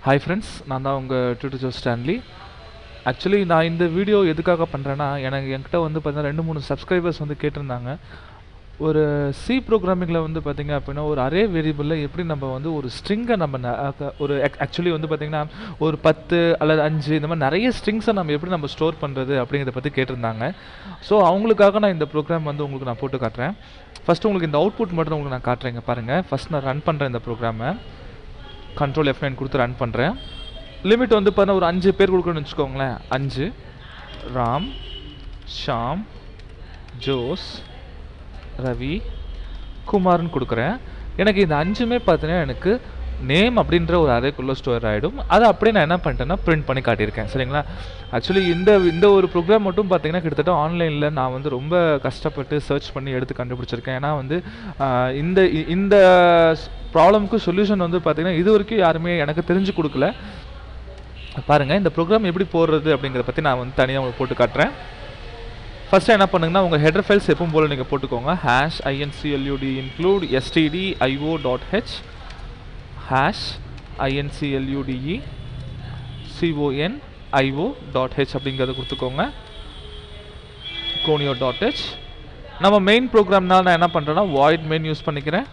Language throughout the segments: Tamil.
ஹாய் ஃப்ரெண்ட்ஸ் நான் தான் உங்கள் ட்விட்டர் ஜோ ஸ்டான்லி ஆக்சுவலி நான் இந்த வீடியோ எதுக்காக பண்ணுறேன்னா எனக்கு என்கிட்ட வந்து பார்த்தீங்கன்னா ரெண்டு மூணு சப்ஸ்கிரைபர்ஸ் வந்து கேட்டிருந்தாங்க ஒரு சி ப்ரோக்ராமிங்கில் வந்து பார்த்திங்க அப்படின்னா ஒரு அரே வேரியபிளில் எப்படி நம்ம வந்து ஒரு ஸ்ட்ரிங்கை நம்ம ந- அக- ஒரு ஆக்சுவலி வந்து பார்த்திங்கன்னா ஒரு பத்து அல்லது அஞ்சு இந்த மாதிரி நிறைய ஸ்ட்ரிங்ஸை நம்ம எப்படி நம்ம ஸ்டோர் பண்ணுறது அப்படிங்கிறத பற்றி கேட்டிருந்தாங்க ஸோ அவங்களுக்காக நான் இந்த ப்ரோக்ராம் வந்து உங்களுக்கு நான் போட்டு காட்டுறேன் ஃபஸ்ட்டு உங்களுக்கு இந்த அவுட்புட் மட்டும் உங்களுக்கு நான் காட்டுறேங்க பாருங்கள் ஃபஸ்ட் நான் ரன் பண்ணுறேன் இந்த ப்ரோக்ராமை கண்ட்ரோல் எஃப் நைன் கொடுத்து ரன் பண்ணுறேன் லிமிட் வந்து பார்த்தா ஒரு அஞ்சு பேர் கொடுக்கணும்னு வச்சுக்கோங்களேன் அஞ்சு ராம் ஷாம் ஜோஸ் ரவி குமார்னு கொடுக்குறேன் எனக்கு இந்த அஞ்சுமே பார்த்தீங்கன்னா எனக்கு நேம் அப்படின்ற ஒரு அறைக்குள்ளே ஸ்டோர் ஆகிடும் அதை அப்படியே நான் என்ன பண்ணிட்டேன்னா பிரிண்ட் பண்ணி காட்டியிருக்கேன் சரிங்களா ஆக்சுவலி இந்த இந்த ஒரு ப்ரோக்ராம் மட்டும் பார்த்தீங்கன்னா கிட்டத்தட்ட ஆன்லைனில் நான் வந்து ரொம்ப கஷ்டப்பட்டு சர்ச் பண்ணி எடுத்து கண்டுபிடிச்சிருக்கேன் ஏன்னா வந்து ஆஹ், இந்த இ- இந்த ப்ராப்ளம்க்கு சொல்யூஷன் வந்து பார்த்தீங்கன்னா இது வரைக்கும் யாருமே எனக்கு தெரிஞ்சு கொடுக்கல பாருங்கள் இந்த ப்ரோக்ராம் எப்படி போடுறது அப்படிங்கிறத பற்றி நான் வந்து தனியாக உங்களுக்கு போட்டு காட்டுறேன் ஃபஸ்ட்டு என்ன பண்ணுங்கன்னா உங்கள் ஹெடர் ஃபைல்ஸ் எப்பவும் போல் நீங்கள் போட்டுக்கோங்க hash INCLUD include STD IO dot H hash INCLUDE CON IO dot H அப்படிங்கிறத கொடுத்துக்கோங்க கோனியோ டாட் ஹெச் நம்ம மெயின் ப்ரோக்ராம்னால நான் என்ன பண்ணுறேன்னா வாய்ட் மெயின் யூஸ் பண்ணிக்கிறேன்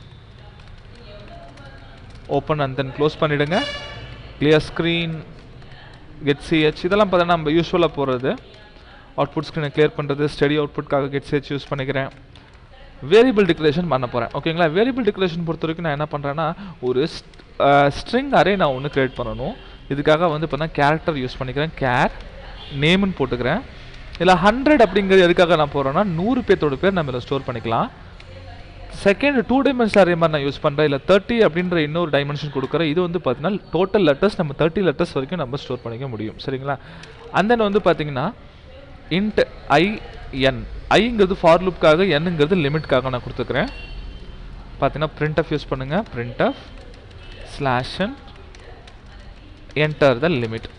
ஓப்பன் அண்ட் தென் க்ளோஸ் பண்ணிவிடுங்க கிளியர் ஸ்க்ரீன் கெட் சிஹெச் இதெல்லாம் பார்த்தீங்கன்னா நம்ம யூஸ்வலாக போகிறது அவுட்புட் ஸ்க்ரீனை கிளியர் பண்ணுறது ஸ்டடி அவுட்புட்காக கெட் சிஹெச் யூஸ் பண்ணிக்கிறேன் வேரியபிள் டிக்ளரேஷன் பண்ண போகிறேன் ஓகேங்களா வேரியபிள் டிக்ளரேஷன் பொறுத்த வரைக்கும் நான் என்ன பண்ணுறேன்னா ஒரு ஸ்ட்ரிங் அரே நான் ஒன்று கிரியேட் பண்ணணும் இதுக்காக வந்து இப்போ கேரக்டர் யூஸ் பண்ணிக்கிறேன் கேர் நேம்னு போட்டுக்கிறேன் இதில் ஹண்ட்ரட் அப்படிங்கிறது எதுக்காக நான் போகிறேன்னா நூறு பேர்த்தோட பேர் நம்ம இதில் ஸ்டோர் பண்ணிக்கலாம் செகண்ட் டூ டைமென்ஷன் அரே மாதிரி நான் யூஸ் பண்ணுறேன் இல்லை தேர்ட்டி அப்படின்ற இன்னொரு டைமென்ஷன் கொடுக்குறேன் இது வந்து பார்த்தீங்கன்னா டோட்டல் லெட்டர்ஸ் நம்ம தேர்ட்டி லெட்டர்ஸ் வரைக்கும் நம்ம ஸ்டோர் பண்ணிக்க முடியும் சரிங்களா and then வந்து பார்த்தீங்கன்னா இன்ட் ஐ என் ஐங்கிறது ஃபார் லுப்காக என்னங்கிறது லிமிட்காக நான் கொடுத்துக்கிறேன் பார்த்தீங்கன்னா printf யூஸ் பண்ணுங்கள் printf slash n enter the limit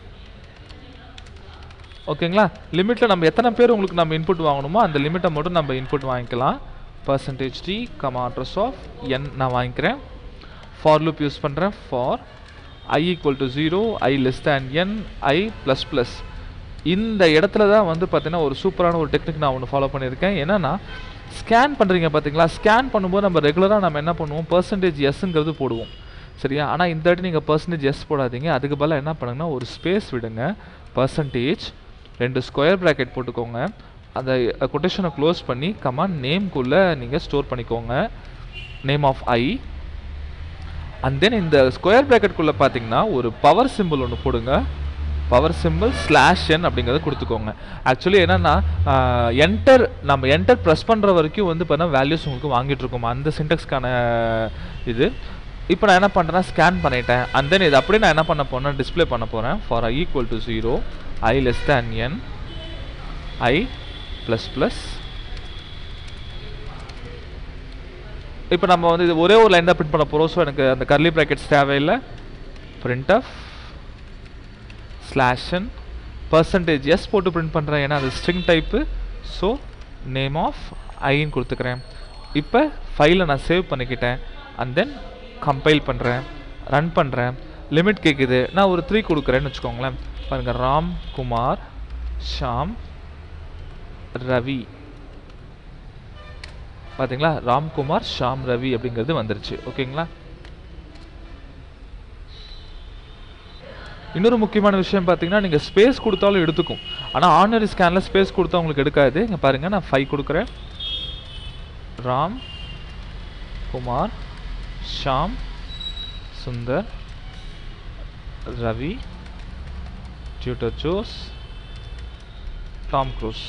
ஓகேங்களா லிமிட்டில் நம்ம எத்தனை பேர் உங்களுக்கு நம்ம இன்புட் வாங்கணுமோ அந்த லிமிட்டை மட்டும் நம்ம இன்புட் வாங்கிக்கலாம் percentage D comma address of N நான் வாங்கிக்கிறேன் ஃபார் லூப் யூஸ் பண்ணுறேன் for I equal to zero I less than N I plus plus இந்த இடத்துல தான் வந்து பார்த்தீங்கன்னா ஒரு சூப்பரான ஒரு டெக்னிக் நான் ஒன்று ஃபாலோ பண்ணியிருக்கேன் என்னன்னா ஸ்கேன் பண்ணுறீங்க பார்த்தீங்களா ஸ்கேன் பண்ணும்போது நம்ம ரெகுலராக நம்ம என்ன பண்ணுவோம் பர்சன்டேஜ் எஸ்ங்கிறது போடுவோம் சரியா ஆனால் இந்த வாட்டி நீங்கள் பர்சன்டேஜ் எஸ் போடாதீங்க அதுக்கு பதிலாக என்ன பண்ணுங்கன்னா ஒரு ஸ்பேஸ் விடுங்க பர்சன்டேஜ் ரெண்டு ஸ்கொயர் ப்ராக்கெட் போட்டுக்கோங்க அந்த கொட்டேஷனை க்ளோஸ் பண்ணி கமாண்ட் நேம்குள்ளே நீங்கள் ஸ்டோர் பண்ணிக்கோங்க name of I and then இந்த ஸ்கொயர் ப்ராக்கெட்குள்ளே பார்த்தீங்கன்னா ஒரு பவர் சிம்பிள் ஒன்று போடுங்க பவர் சிம்பிள் ஸ்லாஷ் என் அப்படிங்கிறத கொடுத்துக்கோங்க ஆக்சுவலி என்னன்னா என்டர் நம்ம என்டர் ப்ரெஸ் பண்ணுற வரைக்கும் வந்து பார்த்தா வேல்யூஸ் உங்களுக்கு வாங்கிட்டு இருக்கோம் அந்த சின்டெக்ஸ்க்கான இது இப்போ நான் என்ன பண்ணுறேன்னா ஸ்கேன் பண்ணிட்டேன் அண்ட் தென் இது அப்படியே நான் என்ன பண்ண போறேன்னா டிஸ்ப்ளே பண்ண போகிறேன் for I equal to zero I less than N I plus plus இப்போ நம்ம வந்து இது ஒரே ஒரு லைன் தான் பிரிண்ட் பண்ண போகிறோம் ஸோ எனக்கு அந்த கர்லி ப்ராக்கெட்ஸ் தேவையில்லை printf slash n percentage s போட்டு பிரிண்ட் பண்ணுறேன் ஏன்னா அது string type so name of ஐன்னு கொடுத்துக்கிறேன் இப்போ ஃபைலை நான் சேவ் பண்ணிக்கிட்டேன் அண்ட் தென் கம்பைல் பண்ணுறேன் ரன் பண்ணுறேன் லிமிட் கேட்குது நான் ஒரு த்ரீ கொடுக்குறேன்னு வச்சுக்கோங்களேன் பாருங்கள் ராம் குமார் ஷாம் ரவி பாத்தீங்களா ராம்குமார் ஷாம் ரவி அப்படிங்கிறது வந்துருச்சு ஓகேங்களா இன்னொரு முக்கியமான விஷயம் பார்த்தீங்கன்னா நீங்கள் ஸ்பேஸ் கொடுத்தாலும் எடுத்துக்கும் ஆனால் ஆர்டினரி ஸ்கேனில் ஸ்பேஸ் கொடுத்தா உங்களுக்கு எடுக்காது இங்கே பாருங்கள் நான் ஃபைவ் கொடுக்குறேன் Ram Kumar Shyam Sundar Ravi tutor Jose Tom Cruise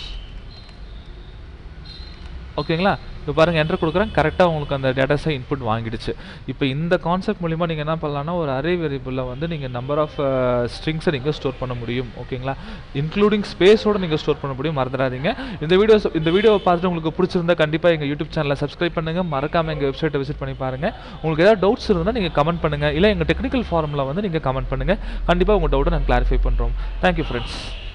ஓகேங்களா இப்போ பாருங்கள் என்டர் கொடுக்குறேன் கரெக்டாக உங்களுக்கு அந்த டேட்டாஸை இன்புட் வாங்கிடுச்சு இப்போ இந்த கான்செப்ட் மூலிமா நீங்கள் என்ன பண்ணலாம்னா ஒரு அரே வேரியபிளில் வந்து நீங்கள் நம்பர் ஆஃப் ஸ்ட்ரிங்ஸை நீங்கள் ஸ்டோர் பண்ண முடியும் ஓகேங்களா இன்க்ளூடிங் ஸ்பேஸோடு நீங்கள் ஸ்டோர் பண்ண முடியும் மறந்துடாதீங்க இந்த வீடியோஸ் இந்த வீடியோவை பார்த்துட்டு உங்களுக்கு பிடிச்சிருந்தா கண்டிப்பாக எங்கள் யூடியூப் சேனலை சப்ஸ்கிரைப் பண்ணுங்கள் மறக்காமல் எங்கள் வெப்சைட்டை விசிட் பண்ணி பாருங்கள் உங்களுக்கு ஏதாவது டவுட்ஸ் இருந்தால் நீங்கள் கமெண்ட் பண்ணுங்கள் இல்லை எங்கள் டெக்னிக்கல் ஃபார்மில் வந்து நீங்கள் கமெண்ட் பண்ணுங்கள் கண்டிப்பாக உங்கள் டவுட்டை நாங்கள் கிளாரிஃபை பண்ணுறோம் தேங்க்யூ ஃப்ரெண்ட்ஸ்